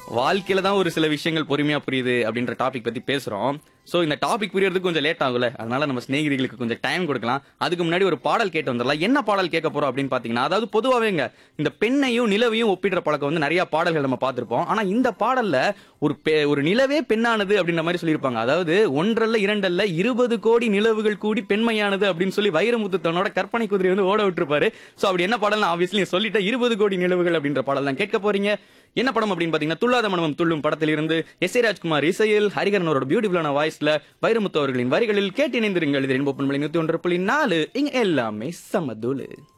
வாழ்க்கையில தான் ஒரு சில விஷயங்கள் பொறுமையா புரியுது அப்படின்ற டாபிக் பத்தி பேசுறோம் சோ இந்த டாபிக் புரியறதுக்கு கொஞ்சம் லேட் ஆகும்ல அதனால நம்ம சிநேகிதிகளுக்கு கொஞ்சம் டைம் கொடுக்கலாம் அதுக்கு முன்னாடி ஒரு பாடல் கேட்டு வந்துடலாம் என்ன பாடல் கேட்க போறோம் அப்படின்னு பாத்தீங்கன்னா அதாவது பொதுவாவேங்க இந்த பெண்ணையும் நிலவையும் ஒப்பிடுற பழக்கம் வந்து நிறைய பாடல்கள் நம்ம பார்த்திருப்போம் ஆனா இந்த பாடல்ல ஒரு பெ- ஒரு நிலவே பெண்ணானது அப்படின்ற மாதிரி சொல்லியிருப்பாங்க அதாவது ஒன்றல்ல இரண்டல்ல இருபது கோடி நிலவுகள் கூடி பெண்மையானது அப்படின்னு சொல்லி வைரமுத்து தன்னோட கற்பனை குதிரை வந்து ஓட விட்டுருப்பாரு சோ அப்படி என்ன பாடல் ஆப்வியஸ்லி சொல்லிட்டேன் இருபது கோடி நிலவுகள் அப்படின்ற பாடல் தான் கேட்க போறீங்க என்ன படம் அப்படின்னு பாத்தீங்கன்னா துள்ளாத மனமும் துள்ளும் படத்தில் இருந்து எஸ் ஏ ராஜ்குமார் இசையில் ஹரிகரனோட பியூட்டிஃபுல்லான வாய்ஸ்ல வைரமுத்து அவர்களின் வரிகளில் கேட்டு இணைந்திருங்கள் இது ரெண்டு நூத்தி ஒன்று புள்ளி நாலு இங்க எல்லாமே சமதுலு